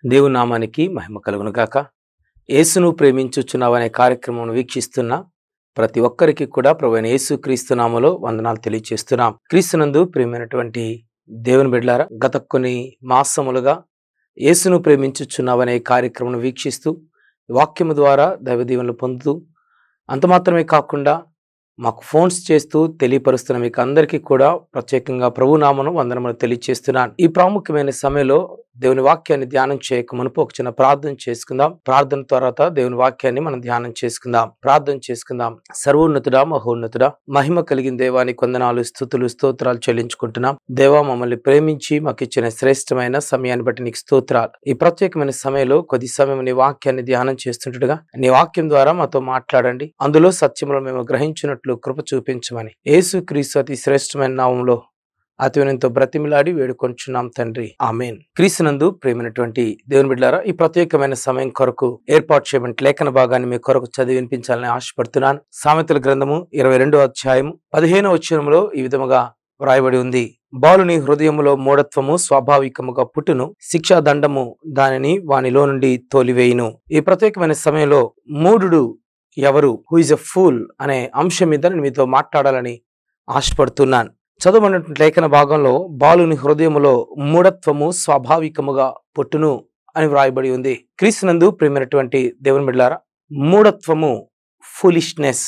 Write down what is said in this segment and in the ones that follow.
దేవుని నామానికి మహిమ కలుగును గాక యేసును ప్రేమించుచున్నావు అనే కార్యక్రమం వీక్షిస్తున్న ప్రతి ఒక్కరికి కూడా ప్రభు యేసు క్రీస్తు నామలో వందనాలు తెలియజేస్తున్నాం క్రీస్తునందు ప్రేమైనటువంటి దేవుని బిడ్డలారా గత కొన్ని మాసములుగా యేసును ప్రేమించుచున్నావు అనే కార్యక్రమం వీక్షిస్తూ వాక్యము ద్వారా దైవ దీవెనలు పొందుతూ అంత మాత్రమే కాకుండా మాకు ఫోన్స్ చేస్తూ తెలియపరుస్తున్న మీకు అందరికీ కూడా ప్రత్యేకంగా ప్రభు నామను వందనములు తెలియజేస్తున్నాను ఈ ప్రాముఖ్యమైన సమయంలో దేవుని వాక్యాన్ని ధ్యానం చేయక మునుపు ఒక చిన్న ప్రార్థన చేసుకుందాం ప్రార్థన తర్వాత దేవుని వాక్యాన్ని మనం ధ్యానం చేసుకుందాం ప్రార్థన చేసుకుందాం సర్వోన్నతుడా మహోన్నతుడా మహిమ కలిగిన దేవాని కొందనాలు స్థుతులు స్తోత్రాలు చెల్లించుకుంటున్నాం దేవా మమ్మల్ని ప్రేమించి మాకు ఇచ్చిన శ్రేష్టమైన సమయాన్ని బట్టి నీకు స్తోత్రాలు ఈ ప్రత్యేకమైన సమయంలో కొద్ది సమయం నీ వాక్యాన్ని ధ్యానం చేస్తుండగా నీ వాక్యం ద్వారా మాతో మాట్లాడండి అందులో సత్యములు మేము గ్రహించినట్లు కృప చూపించమని యేసు క్రీస్తు అతి శ్రేష్టమైన నామంలో అతివనంతో బ్రతిమిలాడి వేడుకొంచున్నాం తండ్రి ఆమెన్ క్రీస్తునందు ప్రేమైనటువంటి దేవుని బిడ్డారా ఈ ప్రత్యేకమైన సమయం కొరకు ఏర్పాటు చేయబడిన లేఖన భాగాన్ని మీ కొరకు చదివి వినిపించాలని ఆశపడుతున్నాను సామెతల గ్రంథము ఇరవై రెండో అధ్యాయము పదిహేనో వచనంలో ఈ విధముగా వ్రాయబడి ఉంది బాలుని హృదయములో మూఢత్వము స్వాభావికముగా పుట్టును శిక్షా దండము దానిని వానిలో నుండి తోలివేయును ఈ ప్రత్యేకమైన సమయంలో మూఢుడు ఎవరు హూ ఇస్ ఎ ఫూల్ అనే అంశం మీద నేను మీతో మాట్లాడాలని ఆశపడుతున్నాను చదవనటువంటి లేఖన భాగంలో బాలుని హృదయములో మూఢత్వము స్వాభావికముగా పుట్టును అని వ్రాయబడి ఉంది క్రీస్తునందు ప్రేమైనటువంటి దేవుని బిడ్డారా మూఢత్వము ఫులిష్నెస్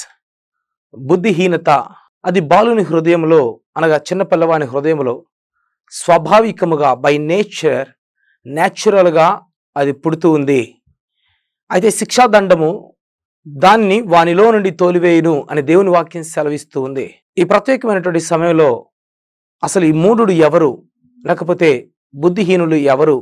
బుద్ధిహీనత అది బాలుని హృదయంలో అనగా చిన్న పిల్లవాని హృదయంలో స్వాభావికముగా బై నేచర్ న్యాచురల్గా అది పుడుతూ ఉంది అయితే శిక్షాదండము దాన్ని వానిలో నుండి తోలివేయును అని దేవుని వాక్యం సెలవిస్తూ ఉంది ఈ ప్రత్యేకమైనటువంటి సమయంలో అసలు ఈ మూఢుడు ఎవరు లేకపోతే బుద్ధిహీనులు ఎవరు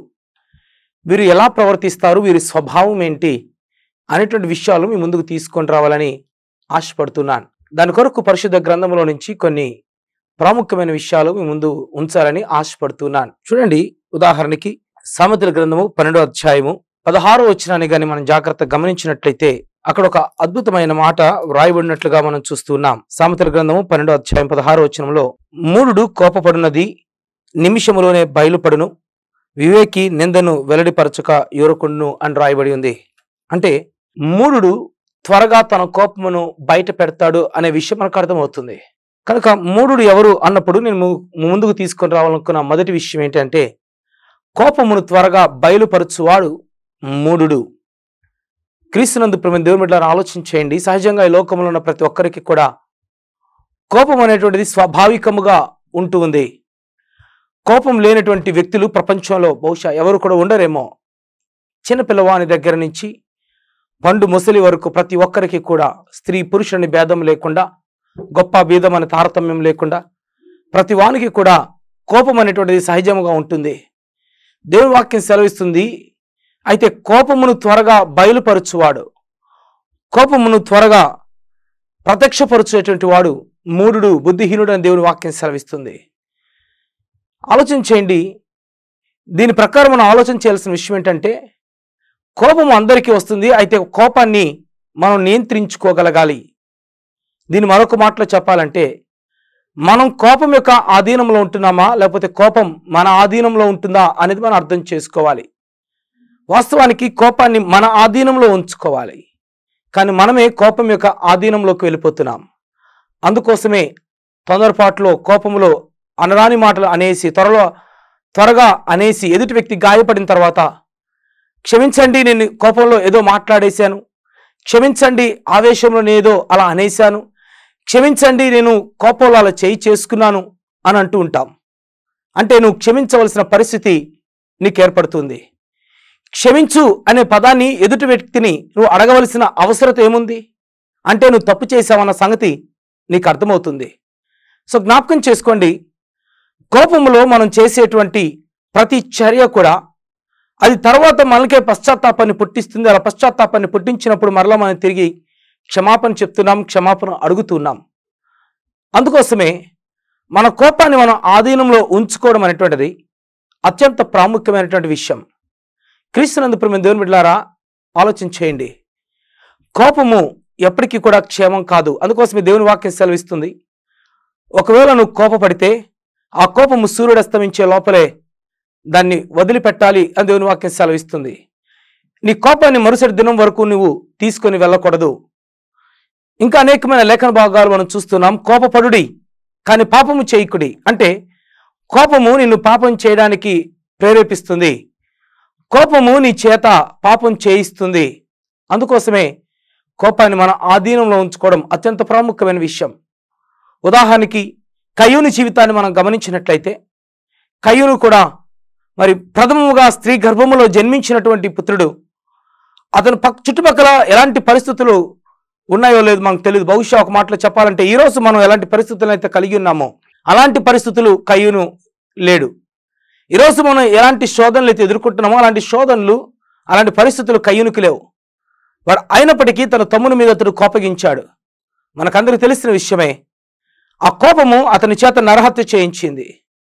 వీరు ఎలా ప్రవర్తిస్తారు వీరి స్వభావం ఏంటి అనేటువంటి విషయాలు మీ ముందుకు తీసుకొని రావాలని ఆశపడుతున్నాను దాని కొరకు పరిశుద్ధ గ్రంథంలో నుంచి కొన్ని ప్రాముఖ్యమైన విషయాలు మీ ముందు ఉంచాలని ఆశపడుతున్నాను చూడండి ఉదాహరణకి సామెతల గ్రంథము పన్నెండో అధ్యాయము పదహారో వచ్చినాన్ని కానీ మనం జాగ్రత్త గమనించినట్లయితే అక్కడ ఒక అద్భుతమైన మాట వ్రాయబడినట్లుగా మనం చూస్తున్నాం సామెతల గ్రంథము పన్నెండో అధ్యాయం పదహారో వచనంలో మూడుడు కోపపడినది నిమిషములోనే బయలుపడును వివేకి నిందను వెల్లడిపరచక యోరకుండును అని రాయబడి ఉంది అంటే మూడుడు త్వరగా తన కోపమును బయట పెడతాడు అనే విషయం మనకు అర్థమవుతుంది కనుక మూడుడు ఎవరు అన్నప్పుడు నేను ము- ముందుకు తీసుకొని రావాలనుకున్న మొదటి విషయం ఏంటంటే కోపమును త్వరగా బయలుపరచువాడు మూడుడు క్రీస్తునందు ప్రేమ దేవుని బిడ్డలారా ఆలోచన చేయండి సహజంగా ఈ లోకంలో ఉన్న ప్రతి ఒక్కరికి కూడా కోపం అనేటువంటిది స్వాభావికముగా ఉంటూ ఉంది కోపం లేనటువంటి వ్యక్తులు ప్రపంచంలో బహుశా ఎవరు కూడా ఉండరేమో చిన్న పిల్లవాని దగ్గర నుంచి పండు ముసలి వరకు ప్రతి ఒక్కరికి కూడా స్త్రీ పురుషుని భేదం లేకుండా గొప్ప భేదం అనే తారతమ్యం లేకుండా ప్రతి వానికి కూడా కోపం అనేటువంటిది సహజముగా ఉంటుంది దేవుని వాక్యం సెలవిస్తుంది అయితే కోపమును త్వరగా బయలుపరచువాడు కోపమును త్వరగా ప్రత్యక్షపరచేటువంటి వాడు మూఢుడు బుద్ధిహీనుడు అని దేవుని వాక్యం సెలవిస్తుంది ఆలోచన చేయండి దీని ప్రకారం మనం ఆలోచన చేయాల్సిన విషయం ఏంటంటే కోపం అందరికీ వస్తుంది అయితే కోపాన్ని మనం నియంత్రించుకోగలగాలి దీని మరొక మాటలో చెప్పాలంటే మనం కోపం యొక్క ఆధీనంలో ఉంటున్నామా లేకపోతే కోపం మన ఆధీనంలో ఉంటుందా అనేది మనం అర్థం చేసుకోవాలి వాస్తవానికి కోపాన్ని మన ఆధీనంలో ఉంచుకోవాలి కానీ మనమే కోపం యొక్క ఆధీనంలోకి వెళ్ళిపోతున్నాం అందుకోసమే తొందరపాటులో కోపంలో అనరాని మాటలు అనేసి త్వరలో త్వరగా అనేసి ఎదుటి వ్యక్తి గాయపడిన తర్వాత క్షమించండి నేను కోపంలో ఏదో మాట్లాడేశాను క్షమించండి ఆవేశంలో నేను ఏదో అలా అనేశాను క్షమించండి నేను కోపంలో అలా చేయి చేసుకున్నాను అని అంటూ ఉంటాం అంటే నువ్వు క్షమించవలసిన పరిస్థితి నీకు ఏర్పడుతుంది క్షమించు అనే పదాన్ని ఎదుటి వ్యక్తిని నువ్వు అడగవలసిన అవసరత ఏముంది అంటే నువ్వు తప్పు చేశావన్న సంగతి నీకు అర్థమవుతుంది సో జ్ఞాపకం చేసుకోండి కోపంలో మనం చేసేటువంటి ప్రతి చర్య కూడా అది తర్వాత మనకే పశ్చాత్తాపాన్ని పుట్టిస్తుంది అలా పశ్చాత్తాపాన్ని పుట్టించినప్పుడు మరలా మనం తిరిగి క్షమాపణ చెప్తున్నాం క్షమాపణ అడుగుతున్నాం అందుకోసమే మన కోపాన్ని మనం ఆధీనంలో ఉంచుకోవడం అనేటువంటిది అత్యంత ప్రాముఖ్యమైనటువంటి విషయం క్రీస్తునందు ప్రేమ దేవుని బిడ్డలారా ఆలోచన చేయండి కోపము ఎప్పటికీ కూడా క్షేమం కాదు అందుకోసమే దేవుని వాక్యం సెలవిస్తుంది ఒకవేళ నువ్వు కోపపడితే ఆ కోపము సూర్యుడు అస్తమించే లోపలే దాన్ని వదిలిపెట్టాలి అని దేవుని వాక్యం సెలవిస్తుంది నీ కోపాన్ని మరుసటి దినం వరకు నువ్వు తీసుకొని వెళ్ళకూడదు ఇంకా అనేకమైన లేఖన భాగాలు మనం చూస్తున్నాం కోపపడుడి కానీ పాపము చేయకుడి అంటే కోపము నిన్ను పాపం చేయడానికి ప్రేరేపిస్తుంది కోపము నీ చేత పాపం చేయిస్తుంది అందుకోసమే కోపాన్ని మన ఆధీనంలో ఉంచుకోవడం అత్యంత ప్రాముఖ్యమైన విషయం ఉదాహరణకి కయ్యూని జీవితాన్ని మనం గమనించినట్లయితే కయ్యూను కూడా మరి ప్రథమముగా స్త్రీ గర్భములో జన్మించినటువంటి పుత్రుడు అతను పక్ చుట్టుపక్కల ఎలాంటి పరిస్థితులు ఉన్నాయో లేదు మనకు తెలియదు బహుశా ఒక మాటలో చెప్పాలంటే ఈ రోజు మనం ఎలాంటి పరిస్థితులను అయితే కలిగి ఉన్నామో అలాంటి పరిస్థితులు కయ్యూను లేడు ఈరోజు మనం ఎలాంటి శోధనలు అయితే ఎదుర్కొంటున్నామో అలాంటి శోధనలు అలాంటి పరిస్థితులు కయ్యూనికి లేవు వాడు అయినప్పటికీ తన తమ్ముని మీద అతడు కోపగించాడు మనకందరికి తెలిసిన విషయమే ఆ కోపము అతని చేత నరహత్య చేయించింది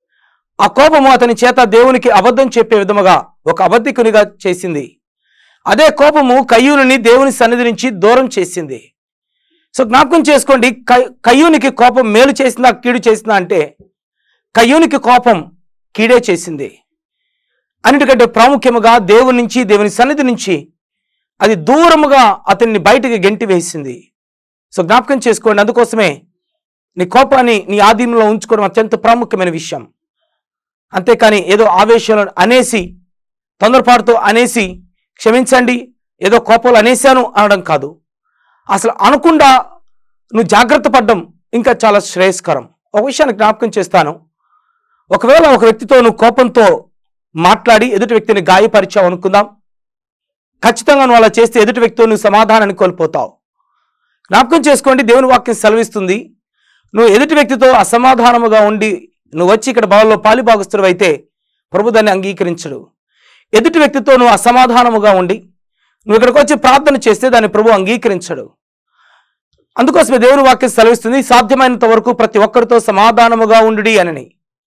ఆ కోపము అతని చేత దేవునికి అబద్ధం చెప్పే విధముగా ఒక అబద్ధికునిగా చేసింది అదే కోపము కయ్యూని దేవుని సన్నిధి నుంచి దూరం చేసింది సో జ్ఞాపకం చేసుకోండి కయ్- కయ్యూనికి కోపం మేలు చేసిందా కీడు చేసిందా అంటే కయ్యూనికి కోపం కీడే చేసింది అన్నిటికంటే ప్రాముఖ్యముగా దేవుని నుంచి దేవుని సన్నిధి నుంచి అది దూరముగా అతన్ని బయటికి గెంటి వేసింది సో జ్ఞాపకం చేసుకోండి అందుకోసమే నీ కోపాన్ని నీ ఆధీనంలో ఉంచుకోవడం అత్యంత ప్రాముఖ్యమైన విషయం అంతేకాని ఏదో ఆవేశంలో అనేసి తొందరపాటుతో అనేసి క్షమించండి ఏదో కోపాలు అనేశాను అనడం కాదు అసలు అనకుండా నువ్వు జాగ్రత్త పడ్డం ఇంకా చాలా శ్రేయస్కరం ఒక విషయాన్ని జ్ఞాపకం చేస్తాను ఒకవేళ ఒక వ్యక్తితో నువ్వు కోపంతో మాట్లాడి ఎదుటి వ్యక్తిని గాయపరిచావు అనుకుందాం ఖచ్చితంగా నువ్వు అలా చేస్తే ఎదుటి వ్యక్తితో నువ్వు సమాధానాన్ని కోల్పోతావు జ్ఞాపకం చేసుకోండి దేవుని వాక్యం సెలవిస్తుంది నువ్వు ఎదుటి వ్యక్తితో అసమాధానముగా ఉండి నువ్వు వచ్చి ఇక్కడ బావుల్లో పాలిభాగస్తుడు అయితే ప్రభు దాన్ని అంగీకరించడు ఎదుటి వ్యక్తితో నువ్వు అసమాధానముగా ఉండి నువ్వు ఇక్కడికి వచ్చి ప్రార్థన చేస్తే దాన్ని ప్రభు అంగీకరించడు అందుకోసమే దేవుని వాక్యం సెలవిస్తుంది సాధ్యమైనంత వరకు ప్రతి ఒక్కరితో సమాధానముగా ఉండుడి అని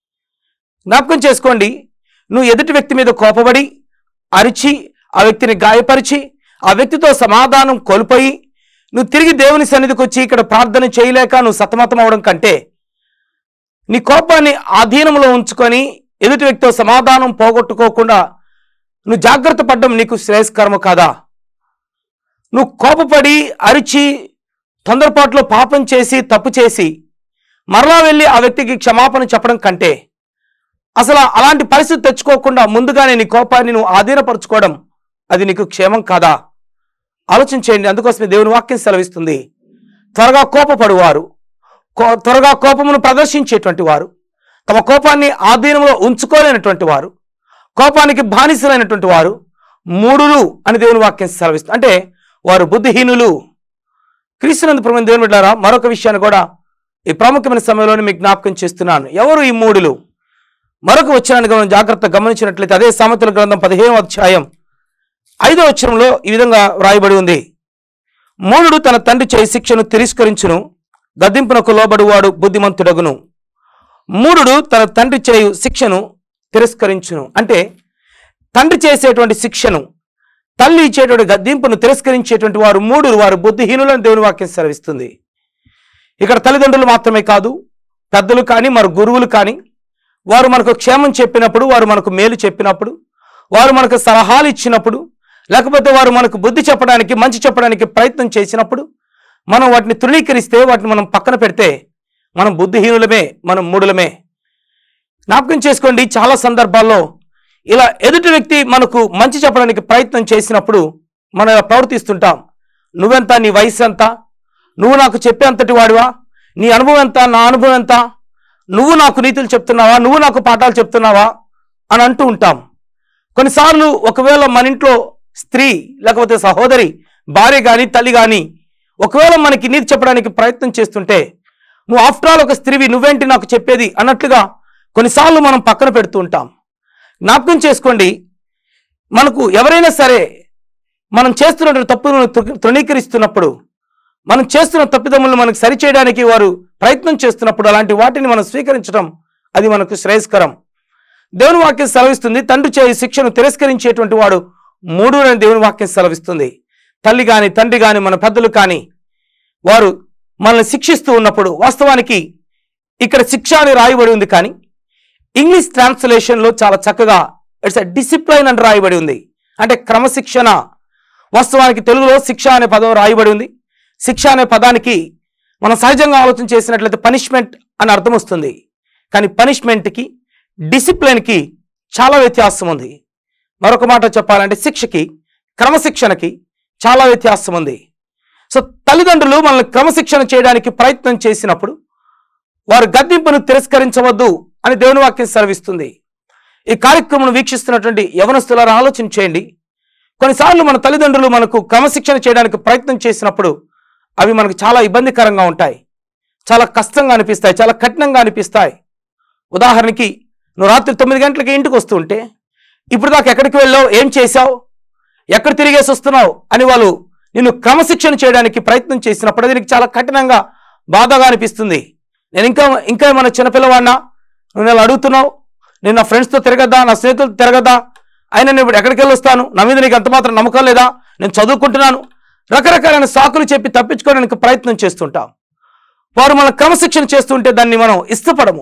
జ్ఞాపకం చేసుకోండి నువ్వు ఎదుటి వ్యక్తి మీద కోపపడి అరిచి ఆ వ్యక్తిని గాయపరిచి ఆ వ్యక్తితో సమాధానం కోల్పోయి నువ్వు తిరిగి దేవుని సన్నిధికి వచ్చి ఇక్కడ ప్రార్థన చేయలేక నువ్వు సతమతం అవడం కంటే నీ కోపాన్ని ఆధీనంలో ఉంచుకొని ఎదుటి వ్యక్తితో సమాధానం పోగొట్టుకోకుండా నువ్వు జాగ్రత్త పడడం నీకు శ్రేయస్కరము కాదా నువ్వు కోపపడి అరిచి తొందరపాటులో పాపం చేసి తప్పు చేసి మరలా వెళ్ళి ఆ వ్యక్తికి క్షమాపణ చెప్పడం కంటే అసలు అలాంటి పరిస్థితి తెచ్చుకోకుండా ముందుగానే నీ కోపాన్ని నువ్వు ఆధీనపరచుకోవడం అది నీకు క్షేమం కాదా ఆలోచించేయండి అందుకోసమే దేవుని వాక్యం సెలవిస్తుంది త్వరగా కోపపడువారు కో- త్వరగా కోపమును ప్రదర్శించేటువంటి వారు తమ కోపాన్ని ఆధీనంలో ఉంచుకోలేనటువంటి వారు కోపానికి బానిసలైనటువంటి వారు మూడులు అని దేవుని వాక్యం సెలవిస్తుంది అంటే వారు బుద్ధిహీనులు క్రీస్తునందు ప్రమైన దేవుని బిడ్డారా మరొక విషయాన్ని కూడా ఈ ప్రాముఖ్యమైన సమయంలోనే మీకు జ్ఞాపకం చేస్తున్నాను ఎవరు ఈ మూడులు మరొక వచ్చరాన్ని మనం జాగ్రత్త గమనించినట్లయితే అదే సామెతల గ్రంథం పదిహేను అధ్యాయం ఐదో వచ్చరంలో ఈ విధంగా వ్రాయబడి ఉంది మూఢుడు తన తండ్రి చేయి శిక్షను తిరస్కరించును గద్దింపునకు లోబడువాడు బుద్ధిమంతుడగును మూఢుడు తన తండ్రి చేయు శిక్షను తిరస్కరించును అంటే తండ్రి చేసేటువంటి శిక్షను తల్లి ఇచ్చేటువంటి గద్దింపును తిరస్కరించేటువంటి వారు మూడు వారు బుద్ధిహీనులను దేవుని వాక్యం సెలవిస్తుంది ఇక్కడ తల్లిదండ్రులు మాత్రమే కాదు పెద్దలు కానీ మరి గురువులు కానీ వారు మనకు క్షేమం చెప్పినప్పుడు వారు మనకు మేలు చెప్పినప్పుడు వారు మనకు సలహాలు ఇచ్చినప్పుడు లేకపోతే వారు మనకు బుద్ధి చెప్పడానికి మంచి చెప్పడానికి ప్రయత్నం చేసినప్పుడు మనం వాటిని తృణీకరిస్తే వాటిని మనం పక్కన పెడితే మనం బుద్ధిహీనులమే మనం మూడులమే జ్ఞాపకం చేసుకోండి చాలా సందర్భాల్లో ఇలా ఎదుటి వ్యక్తి మనకు మంచి చెప్పడానికి ప్రయత్నం చేసినప్పుడు మనం ఇలా ప్రవర్తిస్తుంటాం నువ్వెంత నీ వయసు ఎంత నువ్వు నాకు చెప్పేంతటి వాడివా నీ అనుభవం ఎంత నా అనుభవం ఎంత నువ్వు నాకు నీతులు చెప్తున్నావా నువ్వు నాకు పాఠాలు చెప్తున్నావా అని అంటూ ఉంటాం కొన్నిసార్లు ఒకవేళ మన ఇంట్లో స్త్రీ లేకపోతే సహోదరి భార్య కానీ తల్లి కానీ ఒకవేళ మనకి నీతి చెప్పడానికి ప్రయత్నం చేస్తుంటే నువ్వు ఆఫ్టర్ ఆల్ ఒక స్త్రీవి నువ్వేంటి నాకు చెప్పేది అన్నట్లుగా కొన్నిసార్లు మనం పక్కన పెడుతూ ఉంటాం జ్ఞాపకం చేసుకోండి మనకు ఎవరైనా సరే మనం చేస్తున్న తప్పులను తృ- తృణీకరిస్తున్నప్పుడు మనం చేస్తున్న తప్పిదములను మనకు సరిచేయడానికి వారు ప్రయత్నం చేస్తున్నప్పుడు అలాంటి వాటిని మనం స్వీకరించడం అది మనకు శ్రేయస్కరం దేవుని వాక్యం సెలవిస్తుంది తండ్రి చేయి శిక్షను తిరస్కరించేటువంటి వాడు మూడు అని దేవుని వాక్యం సెలవిస్తుంది తల్లి కానీ తండ్రి కానీ మన పెద్దలు కానీ వారు మనల్ని శిక్షిస్తూ ఉన్నప్పుడు వాస్తవానికి ఇక్కడ శిక్ష అని రాయబడి ఉంది కానీ ఇంగ్లీష్ ట్రాన్స్లేషన్లో చాలా చక్కగా ఇట్స్ ఎ డిసిప్లైన్ అని రాయబడి ఉంది అంటే క్రమశిక్షణ వాస్తవానికి తెలుగులో శిక్ష అనే పదం రాయబడి ఉంది శిక్ష అనే పదానికి మనం సహజంగా ఆలోచన చేసినట్లయితే పనిష్మెంట్ అని అర్థం వస్తుంది కానీ పనిష్మెంట్కి డిసిప్లిన్కి చాలా వ్యత్యాసం ఉంది మరొక మాట చెప్పాలంటే శిక్షకి క్రమశిక్షణకి చాలా వ్యత్యాసం ఉంది సో తల్లిదండ్రులు మనల్ని క్రమశిక్షణ చేయడానికి ప్రయత్నం చేసినప్పుడు వారు గద్దింపును తిరస్కరించవద్దు అని దేవుని వాక్యం సెలవిస్తుంది ఈ కార్యక్రమం వీక్షిస్తున్నటువంటి యవనస్తులారా ఆలోచన చేయండి కొన్నిసార్లు మన తల్లిదండ్రులు మనకు క్రమశిక్షణ చేయడానికి ప్రయత్నం చేసినప్పుడు అవి మనకు చాలా ఇబ్బందికరంగా ఉంటాయి చాలా కష్టంగా అనిపిస్తాయి చాలా కఠినంగా అనిపిస్తాయి ఉదాహరణకి నువ్వు రాత్రి తొమ్మిది గంటలకి ఇంటికి వస్తూ ఉంటే ఇప్పుడు దాకా ఎక్కడికి వెళ్ళావు ఏం చేశావు ఎక్కడ తిరిగేసి వస్తున్నావు అని వాళ్ళు నిన్ను క్రమశిక్షణ చేయడానికి ప్రయత్నం చేసినప్పుడు అది నీకు చాలా కఠినంగా బాధగా అనిపిస్తుంది నేను ఇంకా ఇంకా ఏమైనా చిన్నపిల్లవాడినా నువ్వు నేను అడుగుతున్నావు నేను నా ఫ్రెండ్స్తో తిరగద్దా నా స్నేహితులతో తిరగద్దా అయినా నేను ఇప్పుడు ఎక్కడికి వెళ్ళి వస్తాను నా మీద నీకు అంత మాత్రం నమ్మకం లేదా నేను చదువుకుంటున్నాను రకరకాలైన సాకులు చెప్పి తప్పించుకోవడానికి ప్రయత్నం చేస్తుంటాం వారు మన క్రమశిక్షణ చేస్తుంటే దాన్ని మనం ఇష్టపడము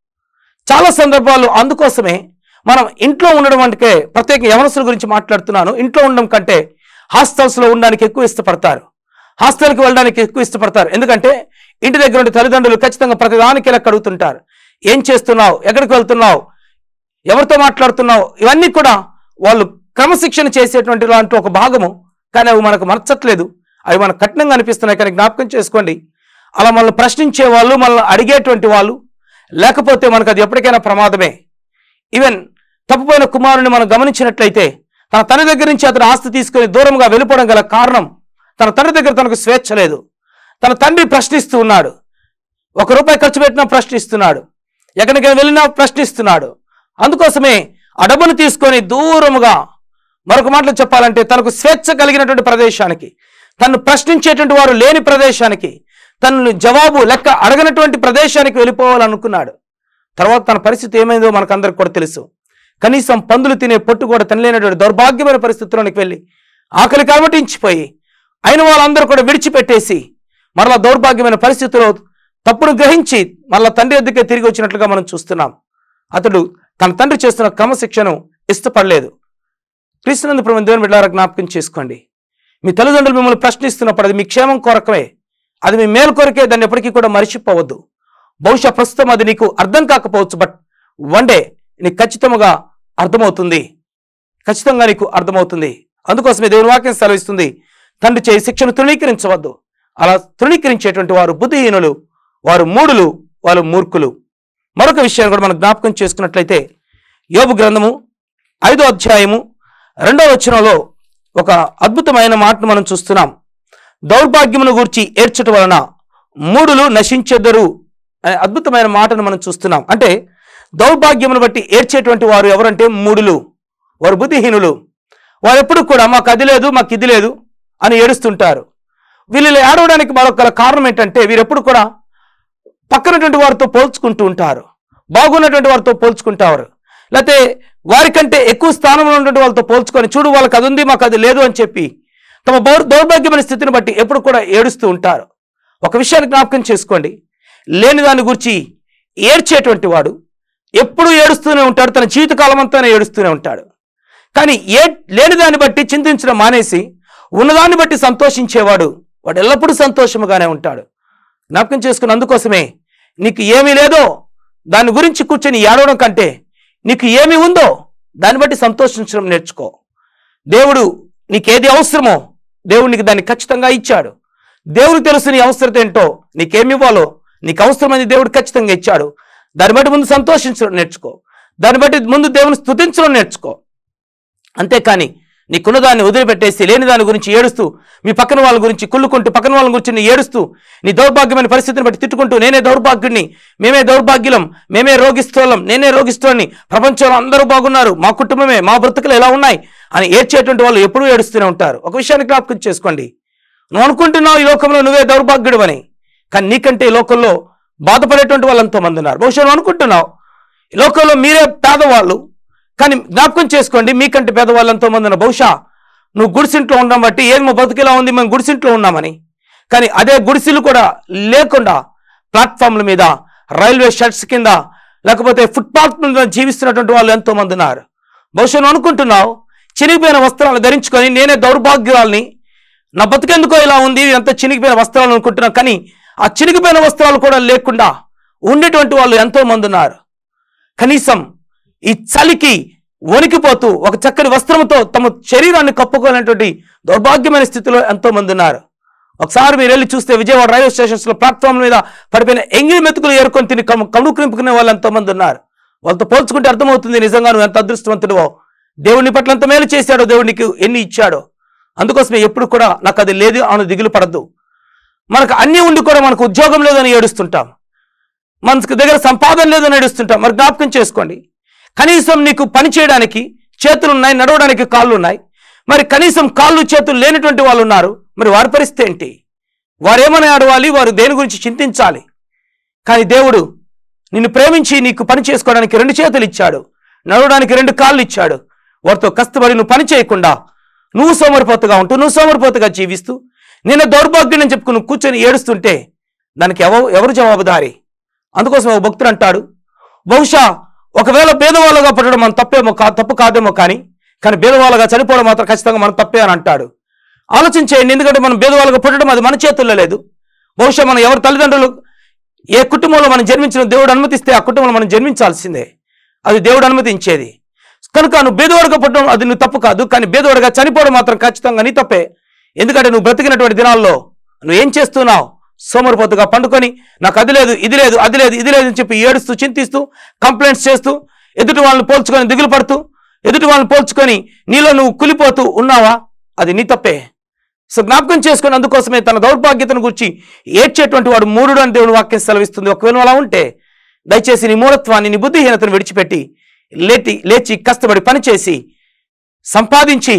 చాలా సందర్భాలు అందుకోసమే మనం ఇంట్లో ఉండడం అంటే ప్రత్యేక యవనస్తుల గురించి మాట్లాడుతున్నాను ఇంట్లో ఉండడం కంటే హాస్టల్స్లో ఉండడానికి ఎక్కువ ఇష్టపడతారు హాస్టల్కి వెళ్ళడానికి ఎక్కువ ఇష్టపడతారు ఎందుకంటే ఇంటి దగ్గర ఉండే తల్లిదండ్రులు ఖచ్చితంగా ప్రతిదానికి లెక్క అడుగుతుంటారు ఏం చేస్తున్నావు ఎక్కడికి వెళ్తున్నావు ఎవరితో మాట్లాడుతున్నావు ఇవన్నీ కూడా వాళ్ళు క్రమశిక్షణ చేసేటువంటి లాంటి ఒక భాగము కానీ అవి మనకు మర్చట్లేదు అవి మనకు కఠినంగా అనిపిస్తున్నాయి కానీ జ్ఞాపకం చేసుకోండి అలా మనల్ని ప్రశ్నించే వాళ్ళు మనల్ని అడిగేటువంటి వాళ్ళు లేకపోతే మనకు అది ఎప్పటికైనా ప్రమాదమే ఈవెన్ తప్పుపోయిన కుమారుని మనం గమనించినట్లయితే తన తండ్రి దగ్గర నుంచి అతను ఆస్తి తీసుకొని దూరంగా వెళ్ళిపోవడం గల కారణం తన తండ్రి దగ్గర తనకు స్వేచ్ఛ లేదు తన తండ్రి ప్రశ్నిస్తూ ఉన్నాడు ఒక రూపాయి ఖర్చు పెట్టినా ప్రశ్నిస్తున్నాడు ఎక్కడికి వెళ్ళినా ప్రశ్నిస్తున్నాడు అందుకోసమే ఆ డబ్బును తీసుకొని దూరముగా మరొక మాటలో చెప్పాలంటే తనకు స్వేచ్ఛ కలిగినటువంటి ప్రదేశానికి తను ప్రశ్నించేటువంటి వారు లేని ప్రదేశానికి తనను జవాబు లెక్క అడగనటువంటి ప్రదేశానికి వెళ్ళిపోవాలనుకున్నాడు తర్వాత తన పరిస్థితి ఏమైందో మనకందరికి కూడా తెలుసు కనీసం పందులు తినే పొట్టు కూడా తినలేనటువంటి దౌర్భాగ్యమైన పరిస్థితుల్లోనికి వెళ్ళి ఆకలి కలవటించిపోయి అయిన వాళ్ళందరూ కూడా విడిచిపెట్టేసి మరలా దౌర్భాగ్యమైన పరిస్థితిలో తప్పును గ్రహించి మరలా తండ్రి ఎద్దుకే తిరిగి వచ్చినట్లుగా మనం చూస్తున్నాం అతడు తన తండ్రి చేస్తున్న క్రమశిక్షను ఇష్టపడలేదు క్రీస్తునందు ప్రభు దేవుని బిడ్డారా జ్ఞాపకం చేసుకోండి మీ తల్లిదండ్రులు మిమ్మల్ని ప్రశ్నిస్తున్నప్పుడు అది మీ క్షేమం కొరకమే అది మీ మేలు కొరకే దాన్ని ఎప్పటికీ కూడా మర్చిపోవద్దు బహుశా ప్రస్తుతం అది నీకు అర్థం కాకపోవచ్చు బట్ వన్ డే నీకు ఖచ్చితంగా అర్థమవుతుంది ఖచ్చితంగా నీకు అర్థమవుతుంది అందుకోసమే దేవుని వాక్యం సెలవిస్తుంది తండ్రి చేయి శిక్షను తృణీకరించవద్దు అలా తృణీకరించేటువంటి వారు బుద్ధిహీనులు వారు మూడులు వారు మూర్ఖులు మరొక విషయాన్ని కూడా మనం జ్ఞాపకం చేసుకున్నట్లయితే యోబు గ్రంథము ఐదో అధ్యాయము రెండవ వచనంలో ఒక అద్భుతమైన మాటను మనం చూస్తున్నాం దౌర్భాగ్యమును గూర్చి ఏడ్చుట వలన మూడులు నశించెదరు అనే అద్భుతమైన మాటను మనం చూస్తున్నాం అంటే దౌర్భాగ్యమును బట్టి ఏడ్చేటువంటి వారు ఎవరంటే మూడులు వారు బుద్ధిహీనులు వారు ఎప్పుడు కూడా మాకు అది లేదు మాకు ఇది లేదు అని ఏడుస్తుంటారు వీళ్ళు ఏడవడానికి మరొక కారణం ఏంటంటే వీరెప్పుడు కూడా పక్కనటువంటి వారితో పోల్చుకుంటూ ఉంటారు బాగున్నటువంటి వారితో పోల్చుకుంటారు లేకపోతే వారికంటే ఎక్కువ స్థానంలో ఉన్నటువంటి వాళ్ళతో పోల్చుకొని చూడు వాళ్ళకి అది ఉంది మాకు అది లేదు అని చెప్పి తమ బౌర్ దౌర్భాగ్యమైన స్థితిని బట్టి ఎప్పుడు కూడా ఏడుస్తూ ఉంటారు ఒక విషయాన్ని జ్ఞాపకం చేసుకోండి లేని దాని గురించి ఏడ్చేటువంటి వాడు ఎప్పుడూ ఏడుస్తూనే ఉంటాడు తన జీవితకాలం అంతా ఏడుస్తూనే ఉంటాడు కానీ ఏ లేని దాన్ని బట్టి చింతించడం మానేసి ఉన్నదాన్ని బట్టి సంతోషించేవాడు వాడు ఎల్లప్పుడూ సంతోషముగానే ఉంటాడు జ్ఞాపకం చేసుకుని అందుకోసమే నీకు ఏమీ లేదో దాని గురించి కూర్చొని ఏడవడం కంటే నీకు ఏమి ఉందో దాన్ని బట్టి సంతోషించడం నేర్చుకో దేవుడు నీకేది అవసరమో దేవుడు నీకు దాన్ని ఖచ్చితంగా ఇచ్చాడు దేవుడు తెలుసు నీ అవసరత ఏంటో నీకేమి ఇవ్వాలో నీకు అవసరమని దేవుడు ఖచ్చితంగా ఇచ్చాడు దాన్ని బట్టి ముందు సంతోషించడం నేర్చుకో దాన్ని బట్టి ముందు దేవుని స్తుతించడం నేర్చుకో అంతేకాని నీకున్న దాన్ని వదిలిపెట్టేసి లేని దాని గురించి ఏడుస్తూ మీ పక్కన వాళ్ళ గురించి కుళ్ళుకుంటూ పక్కన వాళ్ళ గురించి నీ ఏడుస్తూ నీ దౌర్భాగ్యమైన పరిస్థితిని బట్టి తిట్టుకుంటూ నేనే దౌర్భాగ్యుడిని మేమే దౌర్భాగ్యులం మేమే రోగిస్తోలం నేనే రోగిస్తోని ప్రపంచంలో అందరూ బాగున్నారు మా కుటుంబమే మా బ్రతుకులు ఎలా ఉన్నాయి అని ఏడ్చేటువంటి వాళ్ళు ఎప్పుడూ ఏడుస్తూనే ఉంటారు ఒక విషయాన్ని జ్ఞాపకం చేసుకోండి నువ్వు అనుకుంటున్నావు ఈ లోకంలో నువ్వే దౌర్భాగ్యుడు అని కానీ నీకంటే ఈ లోకంలో బాధపడేటువంటి వాళ్ళు ఎంతో మంది ఉన్నారు బహుశా నువ్వు అనుకుంటున్నావు ఈ లోకంలో మీరే పేదవాళ్ళు కానీ జ్ఞాపకం చేసుకోండి మీకంటే పేదవాళ్ళు ఎంతో మంది ఉన్నారు బహుశా నువ్వు గుడిసింట్లో ఉండడం బట్టి ఏం మా బతుకులా ఉంది మేము గుడిసింట్లో ఉన్నామని కానీ అదే గుడిసెలు కూడా లేకుండా ప్లాట్ఫామ్ల మీద రైల్వే షెడ్స్ కింద లేకపోతే ఫుట్పాత్ మీద జీవిస్తున్నటువంటి వాళ్ళు ఎంతో మంది ఉన్నారు బహుశా నువ్వు అనుకుంటున్నావు చినిగిపోయిన వస్త్రాలు ధరించుకొని నేనే దౌర్భాగ్యురాల్ని నా బతుకెందుకో ఇలా ఉంది ఎంత చినిగిపోయిన వస్త్రాలు అనుకుంటున్నాను కానీ ఆ చినిగిపోయిన వస్త్రాలు కూడా లేకుండా ఉండేటువంటి వాళ్ళు ఎంతో మంది ఉన్నారు కనీసం ఈ చలికి వణికిపోతూ ఒక చక్కని వస్త్రంతో తమ శరీరాన్ని కప్పుకోలేనటువంటి దౌర్భాగ్యమైన స్థితిలో ఎంతో మంది ఉన్నారు ఒకసారి మీరు వెళ్ళి చూస్తే విజయవాడ రైల్వే స్టేషన్స్ లో ప్లాట్ఫామ్ మీద పడిపోయిన ఎంగిలి మెతుకులు ఏరుకొని తిని కము కముడు క్రింపుకునే వాళ్ళు ఎంతో మంది ఉన్నారు వాళ్ళతో పోల్చుకుంటే అర్థమవుతుంది నిజంగా నువ్వు ఎంత అదృష్టవంతుడువో దేవుని పట్ల ఎంత మేలు చేశాడో దేవుడు నీకు ఎన్ని ఇచ్చాడో అందుకోసమే ఎప్పుడు కూడా నాకు అది లేదు అని దిగులు పడద్దు మనకు అన్ని ఉండి కూడా మనకు ఉద్యోగం లేదని ఏడుస్తుంటాం మనకు దగ్గర సంపాదన లేదని ఏడుస్తుంటాం మరి జ్ఞాపకం చేసుకోండి కనీసం నీకు పని చేయడానికి చేతులు ఉన్నాయి నడవడానికి కాళ్ళు ఉన్నాయి మరి కనీసం కాళ్ళు చేతులు లేనటువంటి వాళ్ళు ఉన్నారు మరి వారి పరిస్థితి ఏంటి వారు ఏమని ఆడవాలి వారు దేని గురించి చింతించాలి కానీ దేవుడు నిన్ను ప్రేమించి నీకు పని చేసుకోవడానికి రెండు చేతులు ఇచ్చాడు నడవడానికి రెండు కాళ్ళు ఇచ్చాడు వారితో కష్టపడి నువ్వు పని చేయకుండా నువ్వు సోమరిపోతుగా ఉంటూ నువ్వు సోమరిపోతుగా జీవిస్తూ నిన్న దౌర్భాగ్యం అని చెప్పుకుని కూర్చొని ఏడుస్తుంటే దానికి ఎవ ఎవరు జవాబుదారి అందుకోసం ఒక భక్తుడు అంటాడు బహుశా ఒకవేళ భేదవాళ్ళగా పుట్టడం మన తప్పేమో కా తప్పు కాదేమో కానీ కానీ భేదవాళ్ళగా చనిపోవడం మాత్రం ఖచ్చితంగా మనం తప్పే అని అంటాడు ఆలోచించేయండి ఎందుకంటే మనం భేదవాళ్ళగా పుట్టడం అది మన చేతుల్లో లేదు బహుశా మనం ఎవరి తల్లిదండ్రులు ఏ కుటుంబంలో మనం జన్మించిన దేవుడు అనుమతిస్తే ఆ కుటుంబంలో మనం జన్మించాల్సిందే అది దేవుడు అనుమతించేది కనుక నువ్వు బేదవాడుగా పుట్టడం అది నువ్వు తప్పు కాదు కానీ బేదవాడుగా చనిపోవడం మాత్రం ఖచ్చితంగా నీ తప్పే ఎందుకంటే నువ్వు బ్రతికినటువంటి దినాల్లో నువ్వు ఏం చేస్తున్నావు సోమరిపోతుగా పండుకొని నాకు అది లేదు ఇది లేదు అది లేదు ఇది లేదు అని చెప్పి ఏడుస్తూ చింతిస్తూ కంప్లైంట్స్ చేస్తూ ఎదుటి వాళ్ళని పోల్చుకొని దిగులు పడుతూ ఎదుటి వాళ్ళని పోల్చుకొని నీలో నువ్వు కులిపోతూ ఉన్నావా అది నీ తప్పే సో జ్ఞాపకం చేసుకొని అందుకోసమే తన దౌర్భాగ్యతను గురించి ఏడ్చేటువంటి వాడు మూడుడు అని దేవుని వాక్యం సెలవిస్తుంది ఒకవేళ నువ్వు అలా ఉంటే దయచేసి నీ మూఢత్వాన్ని నీ బుద్ధిహీనతను విడిచిపెట్టి లేటి లేచి కష్టపడి పనిచేసి సంపాదించి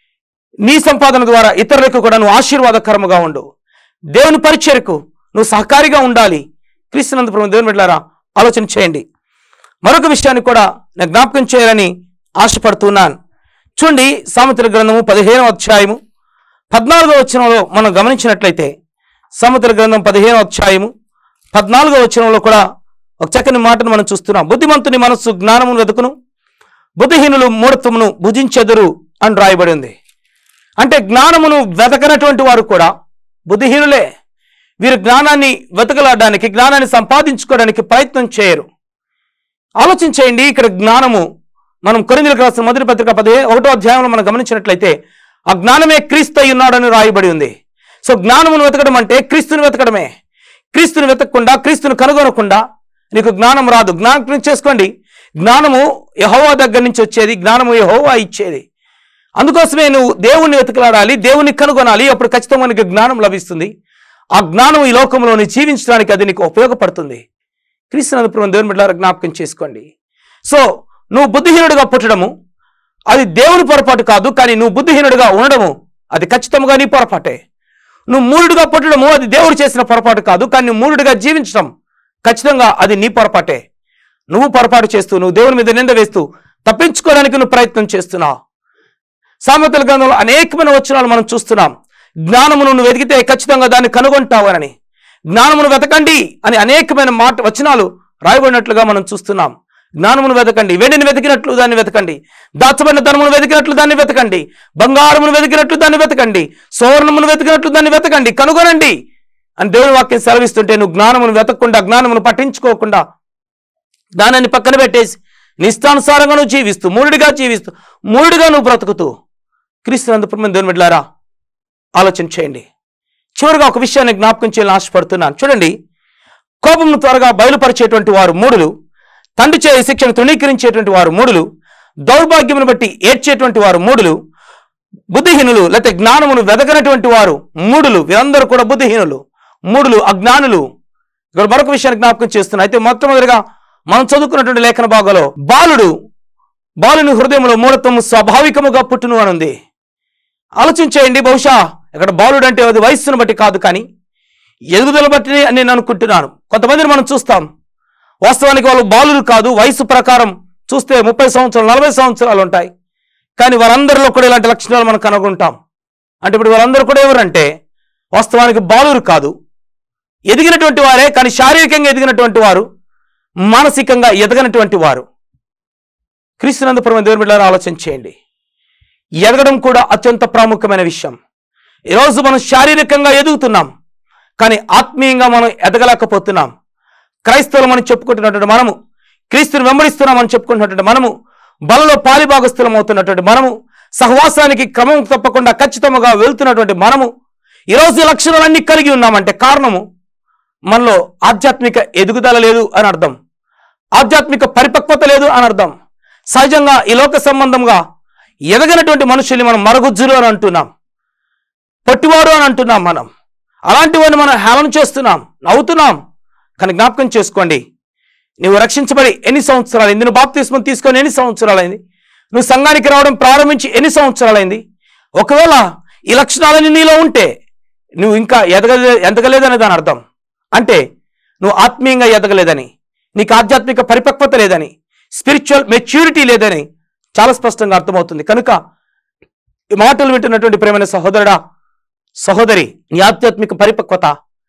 నీ సంపాదన ద్వారా ఇతరులకు కూడా నువ్వు ఆశీర్వాదకరముగా ఉండు దేవుని పరిచయకు నువ్వు సహకారిగా ఉండాలి క్రీస్తునందు ప్రభు దేవుని బిడ్డలారా ఆలోచన చేయండి మరొక విషయాన్ని కూడా నేను జ్ఞాపకం చేయాలని ఆశపడుతున్నాను చూడండి సామెతల గ్రంథము పదిహేనవ అధ్యాయము పద్నాలుగో వచనంలో మనం గమనించినట్లయితే సామెతల గ్రంథం పదిహేనవ అధ్యాయము పద్నాలుగో వచనంలో కూడా ఒక చక్కని మాటను మనం చూస్తున్నాం బుద్ధిమంతుని మనస్సు జ్ఞానమును వెతుకును బుద్ధిహీనులు మూఢత్వమును భుజించెదరు అని రాయబడి ఉంది అంటే జ్ఞానమును వెతకనటువంటి వారు కూడా బుద్ధిహీనులే వీరు జ్ఞానాన్ని వెతకలాడడానికి జ్ఞానాన్ని సంపాదించుకోవడానికి ప్రయత్నం చేయరు ఆలోచించేయండి ఇక్కడ జ్ఞానము మనం కొరిందులకు రాసిన మొదటి పత్రిక పదే ఒకటో అధ్యాయంలో మనం గమనించినట్లయితే ఆ జ్ఞానమే క్రీస్తు అయి ఉన్నాడని రాయబడి ఉంది సో జ్ఞానమును వెతకడం అంటే క్రీస్తుని వెతకడమే క్రీస్తుని వెతకకుండా క్రీస్తుని కనుగొనకుండా నీకు జ్ఞానం రాదు జ్ఞాపకం చేసుకోండి జ్ఞానము యహోవా దగ్గర నుంచి వచ్చేది జ్ఞానము యహోవా ఇచ్చేది అందుకోసమే నువ్వు దేవుణ్ణి వెతకలాడాలి దేవుణ్ణి కనుగొనాలి అప్పుడు ఖచ్చితంగా నీకు జ్ఞానం లభిస్తుంది ఆ జ్ఞానం ఈ లోకంలో నీ జీవించడానికి అది నీకు ఉపయోగపడుతుంది క్రీస్తునందుపురం దేవుని బిడ్డలారా జ్ఞాపకం చేసుకోండి సో నువ్వు బుద్ధిహీనుడిగా పుట్టడము అది దేవుని పొరపాటు కాదు కానీ నువ్వు బుద్ధిహీనుడిగా ఉండడము అది ఖచ్చితంగా నీ పొరపాటే నువ్వు మూడుగా పుట్టడము అది దేవుడు చేసిన పొరపాటు కాదు కానీ నువ్వు మూడుగా జీవించడం ఖచ్చితంగా అది నీ పొరపాటే నువ్వు పొరపాటు చేస్తూ నువ్వు దేవుని మీద నింద వేస్తూ తప్పించుకోవడానికి నువ్వు ప్రయత్నం చేస్తున్నావు సామెతల గ్రంథంలో అనేకమైన వచనాలు మనం చూస్తున్నాం జ్ఞానమును నువ్వు వెతికితే ఖచ్చితంగా దాన్ని కనుగొంటావనని జ్ఞానమును వెతకండి అని అనేకమైన మాట వచనాలు రాయబడినట్లుగా మనం చూస్తున్నాం జ్ఞానమును వెతకండి వెండిని వెతికినట్లు దాన్ని వెతకండి దాచబడిన ధనమును వెతికినట్లు దాన్ని వెతకండి బంగారమును వెతికినట్లు దాన్ని వెతకండి సువర్ణమును వెతికినట్లు దాన్ని వెతకండి కనుగొనండి అని దేవుని వాక్యం సెలవిస్తుంటే నువ్వు జ్ఞానమును వెతకకుండా జ్ఞానమును పట్టించుకోకుండా జ్ఞానాన్ని పక్కన పెట్టేసి నిష్టానుసారంగా నువ్వు జీవిస్తూ మూడుడిగా జీవిస్తూ మూడుడిగా నువ్వు బ్రతుకుతూ క్రీస్తునందుపురం దేవుని బిడ్డలారా ఆలోచన చేయండి చివరిగా ఒక విషయాన్ని జ్ఞాపకం చేయాలని ఆశపడుతున్నాను చూడండి కోపంను త్వరగా బయలుపరిచేటువంటి వారు మూడులు తండ్రి చే శిక్షను తృణీకరించేటువంటి వారు మూడులు దౌర్భాగ్యమును బట్టి ఏడ్చేటువంటి వారు మూడులు బుద్ధిహీనులు లేకపోతే జ్ఞానమును వెదకనటువంటి వారు మూడులు వీరందరూ కూడా బుద్ధిహీనులు మూడులు అజ్ఞానులు ఇక్కడ మరొక విషయాన్ని జ్ఞాపకం చేస్తున్నా అయితే మొట్టమొదటిగా మనం చదువుకున్నటువంటి లేఖన భాగంలో బాలుడు బాలుని హృదయంలో మూఢత్వం స్వాభావికముగా పుట్టును అని ఉంది ఆలోచించేయండి బహుశా ఇక్కడ బాలుడు అంటే అది వయస్సును బట్టి కాదు కానీ ఎదుగుదల బట్టి అని నేను అనుకుంటున్నాను కొంతమందిని మనం చూస్తాం వాస్తవానికి వాళ్ళు బాలురు కాదు వయసు ప్రకారం చూస్తే ముప్పై సంవత్సరాలు నలభై సంవత్సరాలు ఉంటాయి కానీ వారందరిలో కూడా ఇలాంటి లక్షణాలు మనం కనుగొంటాం అంటే ఇప్పుడు వారందరూ కూడా ఎవరంటే వాస్తవానికి బాలురు కాదు ఎదిగినటువంటి వారే కానీ శారీరకంగా ఎదిగినటువంటి వారు మానసికంగా ఎదగనటువంటి వారు క్రీస్తునందు పరమ దేవుని బిడ్డలారా ఆలోచన చేయండి ఎదగడం కూడా అత్యంత ప్రాముఖ్యమైన విషయం ఈరోజు మనం శారీరకంగా ఎదుగుతున్నాం కానీ ఆత్మీయంగా మనం ఎదగలేకపోతున్నాం క్రైస్తవులు మనం చెప్పుకుంటున్నటువంటి మనము క్రీస్తుని వెంబడిస్తున్నామని చెప్పుకుంటున్నటువంటి మనము బలలో పాలిభాగస్థులం అవుతున్నటువంటి మనము సహవాసానికి క్రమం తప్పకుండా ఖచ్చితంగా వెళ్తున్నటువంటి మనము ఈరోజు ఈ లక్షణాలన్నీ కలిగి ఉన్నామంటే కారణము మనలో ఆధ్యాత్మిక ఎదుగుదల లేదు అని అర్థం ఆధ్యాత్మిక పరిపక్వత లేదు అని అర్థం సహజంగా ఈ లోక సంబంధంగా ఎదగనటువంటి మనుషుల్ని మనం మరగుజ్జులు అని అంటున్నాం పట్టివారు అని అంటున్నాం మనం అలాంటి వారిని మనం హేళన చేస్తున్నాం నవ్వుతున్నాం కానీ జ్ఞాపకం చేసుకోండి నువ్వు రక్షించబడి ఎన్ని సంవత్సరాలైంది నువ్వు బాప్తిస్మం తీసుకొని ఎన్ని సంవత్సరాలైంది నువ్వు సంఘానికి రావడం ప్రారంభించి ఎన్ని సంవత్సరాలైంది ఒకవేళ ఈ లక్షణాలన్నీ నీలో ఉంటే నువ్వు ఇంకా ఎదగలే ఎదగలేదని దాని అర్థం అంటే నువ్వు ఆత్మీయంగా ఎదగలేదని నీకు ఆధ్యాత్మిక పరిపక్వత లేదని స్పిరిచువల్ మెచ్యూరిటీ లేదని చాలా స్పష్టంగా అర్థమవుతుంది కనుక ఈ మాటలు వింటున్నటువంటి ప్రేమైన సహోదరుడా సహోదరి నీ ఆధ్యాత్మిక పరిపక్వత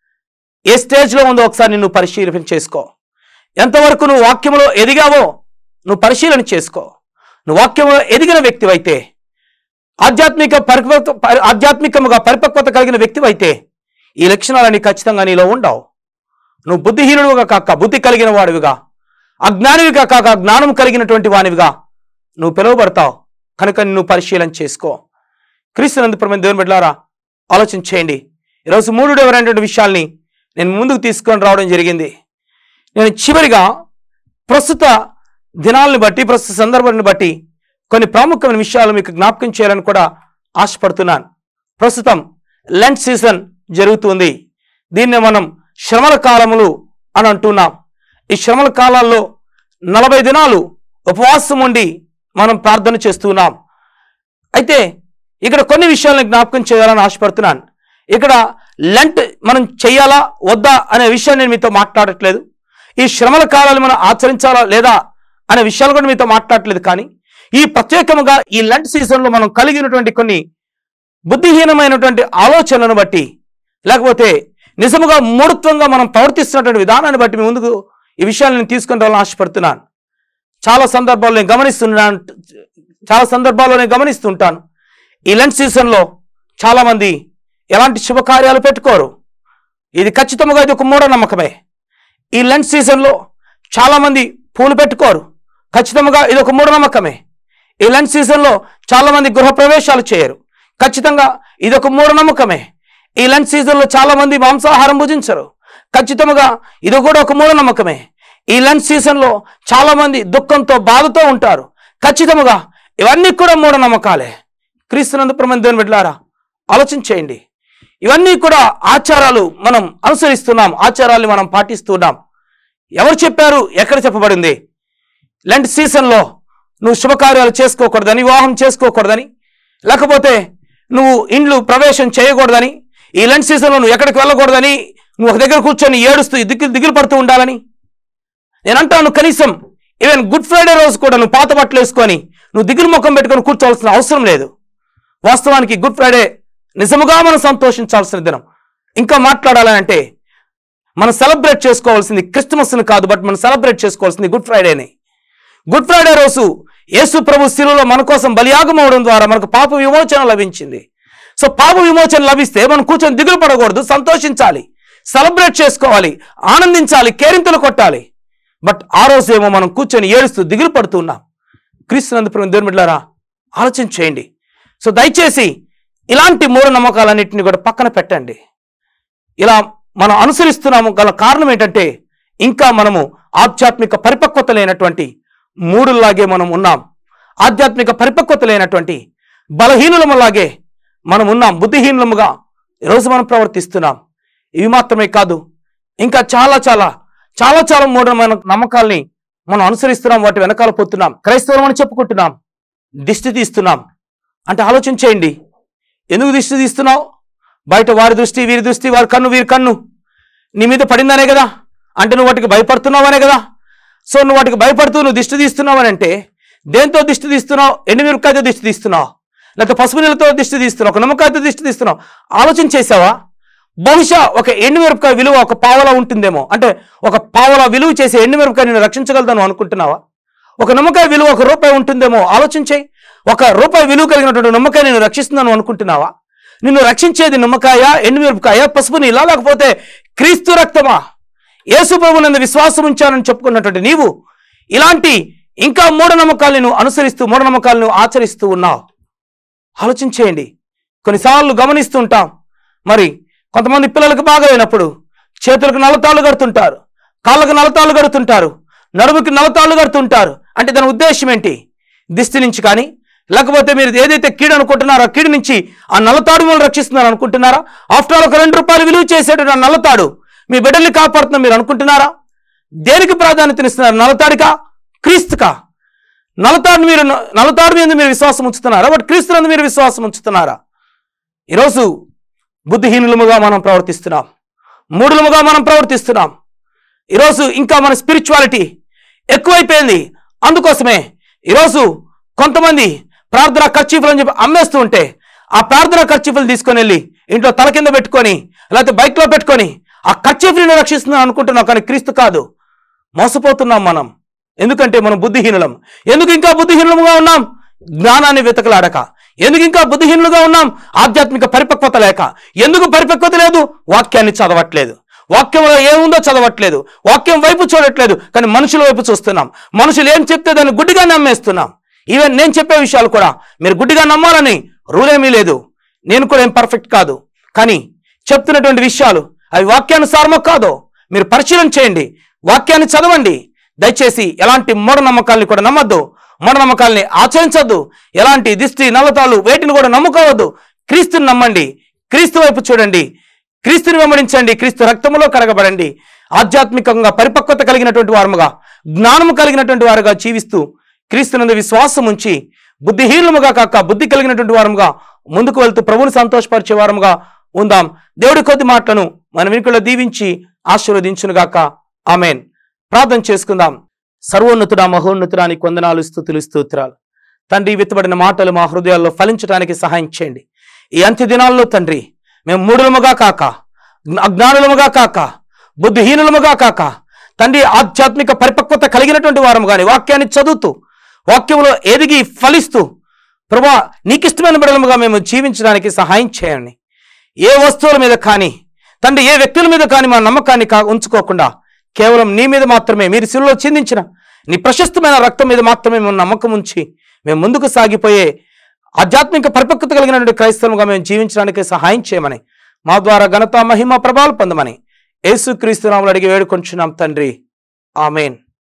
ఏ స్టేజ్లో ఉందో ఒకసారి నువ్వు పరిశీలన చేసుకో ఎంతవరకు నువ్వు వాక్యంలో ఎదిగావో నువ్వు పరిశీలన చేసుకో నువ్వు వాక్యంలో ఎదిగిన వ్యక్తివైతే ఆధ్యాత్మిక పరిపక్వత పరి- ఆధ్యాత్మికముగా పరిపక్వత కలిగిన వ్యక్తివైతే ఈ లక్షణాలన్నీ ఖచ్చితంగా నీలో ఉండవు నువ్వు బుద్ధిహీనుడుగా కాక బుద్ధి కలిగిన వాడివిగా అజ్ఞానివిగా కాక జ్ఞానం కలిగినటువంటి వానివిగా నువ్వు పిలువబడతావు కనుక నువ్వు పరిశీలన చేసుకో క్రీస్తునందు ప్రమైన దేవుని బిడ్డలారా ఆలోచన చేయండి ఈరోజు మూడు ఎవరైనటువంటి విషయాల్ని నేను ముందుకు తీసుకొని రావడం జరిగింది నేను చివరిగా ప్రస్తుత దినాలను బట్టి ప్రస్తుత సందర్భాన్ని బట్టి కొన్ని ప్రాముఖ్యమైన విషయాలు మీకు జ్ఞాపకం చేయాలని కూడా ఆశపడుతున్నాను ప్రస్తుతం లెంట్ సీజన్ జరుగుతుంది దీన్ని మనం శ్రమల కాలములు అని అంటున్నాం ఈ శ్రమల కాలాల్లో నలభై దినాలు ఉపవాసం ఉండి మనం ప్రార్థన చేస్తున్నాం అయితే ఇక్కడ కొన్ని విషయాలను జ్ఞాపకం చేయాలని ఆశపడుతున్నాను ఇక్కడ లెంట్ మనం చేయాలా వద్దా అనే విషయాన్ని నేను మీతో మాట్లాడట్లేదు ఈ శ్రమల కాలాలు మనం ఆచరించాలా లేదా అనే విషయాలు కూడా మీతో మాట్లాడట్లేదు కానీ ఈ ప్రత్యేకముగా ఈ లెంట్ సీజన్లో మనం కలిగినటువంటి కొన్ని బుద్ధిహీనమైనటువంటి ఆలోచనలను బట్టి లేకపోతే నిజముగా మూఢత్వంగా మనం ప్రవర్తిస్తున్నటువంటి విధానాన్ని బట్టి మీ ముందుకు ఈ విషయాన్ని నేను తీసుకుని రావాలని ఆశపడుతున్నాను చాలా సందర్భాల్లో నేను గమనిస్తున్నాను చాలా సందర్భాల్లో నేను గమనిస్తుంటాను ఈ లెంట్ సీజన్లో చాలామంది ఎలాంటి శుభకార్యాలు పెట్టుకోరు ఇది ఖచ్చితంగా ఇది ఒక మూఢనమ్మకమే ఈ లెంట్ సీజన్లో చాలామంది పూలు పెట్టుకోరు ఖచ్చితంగా ఇది ఒక మూఢనమ్మకమే ఈ లెంట్ సీజన్లో చాలామంది గృహప్రవేశాలు చేయరు ఖచ్చితంగా ఇది ఒక మూఢనమ్మకమే ఈ లెంట్ సీజన్లో చాలామంది మాంసాహారం భుజించరు ఖచ్చితంగా ఇది కూడా ఒక మూఢనమ్మకమే ఈ లెంట్ సీజన్లో చాలామంది దుఃఖంతో బాధతో ఉంటారు ఖచ్చితంగా ఇవన్నీ కూడా మూఢనమ్మకాలే క్రీస్తునందు ప్రమాణ దేవుని బిడ్డలారా ఆలోచన చేయండి ఇవన్నీ కూడా ఆచారాలు మనం అనుసరిస్తున్నాం ఆచారాల్ని మనం పాటిస్తున్నాం ఎవరు చెప్పారు ఎక్కడ చెప్పబడింది లెంట్ సీజన్లో నువ్వు శుభకార్యాలు చేసుకోకూడదని వివాహం చేసుకోకూడదని లేకపోతే నువ్వు ఇండ్లు ప్రవేశం చేయకూడదని ఈ లెంట్ సీజన్లో నువ్వు ఎక్కడికి వెళ్ళకూడదని నువ్వు ఒక దగ్గర కూర్చొని ఏడుస్తూ దిగులు దిగులు పడుతూ ఉండాలని నేను అంటాను కనీసం ఈవెన్ గుడ్ ఫ్రైడే రోజు కూడా నువ్వు పాత బట్టలు వేసుకొని నువ్వు దిగులు ముఖం పెట్టుకొని కూర్చోవాల్సిన అవసరం లేదు వాస్తవానికి గుడ్ ఫ్రైడే నిజముగా మనం సంతోషించాల్సిన దినం ఇంకా మాట్లాడాలంటే మనం సెలబ్రేట్ చేసుకోవాల్సింది క్రిస్టమస్ని కాదు బట్ మనం సెలబ్రేట్ చేసుకోవాల్సింది గుడ్ ఫ్రైడేని గుడ్ ఫ్రైడే రోజు యేసు ప్రభు శిలువలో మన కోసం బలియాగం అవడం ద్వారా మనకు పాప విమోచన లభించింది సో పాప విమోచన లభిస్తే మనం కూర్చొని దిగులు పడకూడదు సంతోషించాలి సెలబ్రేట్ చేసుకోవాలి ఆనందించాలి కేరింతలు కొట్టాలి బట్ ఆ రోజేమో మనం కూర్చొని ఏడుస్తూ దిగులు పడుతున్నాం క్రీస్తునందుపురం దేవుని బిడ్డలారా ఆలోచన చేయండి సో దయచేసి ఇలాంటి మూఢనమ్మకాలన్నింటినీ కూడా పక్కన పెట్టండి ఇలా మనం అనుసరిస్తున్నాము గల కారణం ఏంటంటే ఇంకా మనము ఆధ్యాత్మిక పరిపక్వత లేనటువంటి మూడులాగే మనం ఉన్నాం ఆధ్యాత్మిక పరిపక్వత లేనటువంటి బలహీనులములాగే మనం ఉన్నాం బుద్ధిహీనులముగా ఈరోజు మనం ప్రవర్తిస్తున్నాం ఇవి మాత్రమే కాదు ఇంకా చాలా చాలా చాలా చాలా మూఢమైన నమ్మకాల్ని మనం అనుసరిస్తున్నాం వాటి వెనకాల పోతున్నాం క్రైస్తవం అని చెప్పుకుంటున్నాం దిష్టి తీస్తున్నాం అంటే ఆలోచన చేయండి ఎందుకు దిష్టి తీస్తున్నావు బయట వారి దృష్టి వీరి దృష్టి వారి కన్ను వీరి కన్ను నీ మీద పడిందనే కదా అంటే నువ్వు వాటికి భయపడుతున్నావనే కదా సో నువ్వు వాటికి భయపడుతూ నువ్వు దిష్టి తీస్తున్నావని అంటే దేంతో దిష్టి తీస్తున్నావు ఎండుమిరపకాయతో దిష్టి తీస్తున్నావు లేకపోతే పసుపు నీళ్ళతో దిష్టి తీస్తున్నావు ఒక నిమ్మకాయతో దిష్టి తీస్తున్నావు ఆలోచన చేసావా బహుశా ఒక ఎండుమిరపకాయ విలువ ఒక పావలా ఉంటుందేమో అంటే ఒక పావలా విలువ చేసే ఎండుమిరపకాయ నేను రక్షించగలుగుతాను అనుకుంటున్నావా ఒక నిమ్మకాయ విలువ ఒక రూపాయి ఉంటుందేమో ఆలోచించేయి ఒక రూపాయి విలువ కలిగినటువంటి నిమ్మకాయ నేను రక్షిస్తున్నాను అనుకుంటున్నావా నిన్ను రక్షించేది నిమ్మకాయ ఎండుమిరపకాయ పసుపు నీళ్ళ లేకపోతే క్రీస్తు రక్తమా యేసు ప్రభునందు విశ్వాసం ఉంచానని చెప్పుకున్నటువంటి నీవు ఇలాంటి ఇంకా మూఢనమ్మకాలను అనుసరిస్తూ మూఢనమ్మకాలను ఆచరిస్తూ ఉన్నావు ఆలోచించేయండి కొన్నిసార్లు గమనిస్తుంటాం మరి కొంతమంది పిల్లలకు బాగలేనప్పుడు చేతులకు నలతాళ్ళు కడుతుంటారు కాళ్ళకు నలతాళ్ళు కడుతుంటారు నడుముకి నలతాళ్ళు కడుతుంటారు అంటే దాని ఉద్దేశం ఏంటి దిష్టి నుంచి కానీ లేకపోతే మీరు ఏదైతే కీడు అనుకుంటున్నారో ఆ కీడు నుంచి ఆ నల్లతాడు మిమ్మల్ని రక్షిస్తున్నారు అనుకుంటున్నారా ఆఫ్టర్ ఆల్ ఒక రెండు రూపాయలు విలువ చేసేటువంటి ఆ నల్లతాడు మీ బిడ్డల్ని కాపాడుతున్నారు మీరు అనుకుంటున్నారా దేనికి ప్రాధాన్యతనిస్తున్నారు నల్లతాడికా క్రీస్తుకా నలతాడు మీరు నలతాడు మీద మీరు విశ్వాసం ఉంచుతున్నారా బట్ క్రీస్తునందు మీరు విశ్వాసం ఉంచుతున్నారా ఈరోజు బుద్ధిహీనులముగా మనం ప్రవర్తిస్తున్నాం మూడులముగా మనం ప్రవర్తిస్తున్నాం ఈరోజు ఇంకా మన స్పిరిచువాలిటీ ఎక్కువైపోయింది అందుకోసమే ఈరోజు కొంతమంది ప్రార్థన ఖర్చీఫులు అని చెప్పి అమ్మేస్తూ ఉంటే ఆ ప్రార్థన ఖర్చీఫులు తీసుకొని వెళ్ళి ఇంట్లో తల కింద పెట్టుకొని లేకపోతే బైక్లో పెట్టుకొని ఆ ఖర్చీఫులను రక్షిస్తున్నాం అనుకుంటున్నాం కానీ క్రీస్తు కాదు మోసపోతున్నాం మనం ఎందుకంటే మనం బుద్ధిహీనులం ఎందుకు ఇంకా బుద్ధిహీనులుగా ఉన్నాం జ్ఞానాన్ని వెతకలాడక ఎందుకు ఇంకా బుద్ధిహీనులుగా ఉన్నాం ఆధ్యాత్మిక పరిపక్వత లేక ఎందుకు పరిపక్వత లేదు వాక్యాన్ని చదవట్లేదు వాక్యంలో ఏముందో చదవట్లేదు వాక్యం వైపు చూడట్లేదు కానీ మనుషుల వైపు చూస్తున్నాం మనుషులు ఏం చెప్తే దాన్ని గుడ్డిగా నమ్మేస్తున్నాం ఈవెన్ నేను చెప్పే విషయాలు కూడా మీరు గుడ్డిగా నమ్మాలని రూల్ ఏమీ లేదు నేను కూడా ఏం పర్ఫెక్ట్ కాదు కానీ చెప్తున్నటువంటి విషయాలు అవి వాక్యానుసారమో కాదో మీరు పరిశీలన చేయండి వాక్యాన్ని చదవండి దయచేసి ఎలాంటి మూఢనమ్మకాల్ని కూడా నమ్మద్దు మూఢనమ్మకాల్ని ఆచరించద్దు ఎలాంటి దిష్టి నల్లతాలు వేటిని కూడా నమ్ముకోవద్దు క్రీస్తుని నమ్మండి క్రీస్తు వైపు చూడండి క్రీస్తుని వెంబడించండి క్రీస్తు రక్తములో కడగబడండి ఆధ్యాత్మికంగా పరిపక్వత కలిగినటువంటి వారముగా జ్ఞానము కలిగినటువంటి వారుగా జీవిస్తూ క్రీస్తునందు విశ్వాసం ఉంచి బుద్ధిహీనముగా కాక బుద్ధి కలిగినటువంటి వారముగా ముందుకు వెళ్తూ ప్రభుని సంతోషపరిచే వారముగా ఉందాం దేవుడి కొద్ది మాటలను మన వెనుకలో దీవించి ఆశీర్వదించునుగాక ఆమెన్ ప్రార్థన చేసుకుందాం సర్వోన్నతుడా మహోన్నతుడానికి వందనాలు స్థుతులు స్తోత్రాలు తండ్రి విత్తబడిన మాటలు మా హృదయాల్లో ఫలించడానికి సహాయం చేయండి ఈ అంత్య దినాల్లో తండ్రి మేము మూఢులముగా కాక అజ్ఞానులముగా కాక బుద్ధిహీనులముగా కాక తండ్రి ఆధ్యాత్మిక పరిపక్వత కలిగినటువంటి వారము కానీ వాక్యాన్ని చదువుతూ వాక్యంలో ఎదిగి ఫలిస్తూ ప్రభా నీకిష్టమైన బిడలముగా మేము జీవించడానికి సహాయం చేయండి ఏ వస్తువుల మీద కానీ తండ్రి ఏ వ్యక్తుల మీద కానీ మా నమ్మకాన్ని కా ఉంచుకోకుండా కేవలం నీ మీద మాత్రమే మీరు శిలులో చిందించిన నీ ప్రశస్తమైన రక్తం మీద మాత్రమే మేము నమ్మకం ఉంచి మేము ముందుకు సాగిపోయే ఆధ్యాత్మిక పరిపక్వత కలిగినటువంటి క్రైస్తవులుగా మేము జీవించడానికి సహాయం చేయమని మా ద్వారా ఘనత మహిమ ప్రభావాలు పొందమని యేసుక్రీస్తు నామములో అడిగి వేడుకొంచున్నాం తండ్రి ఆమెన్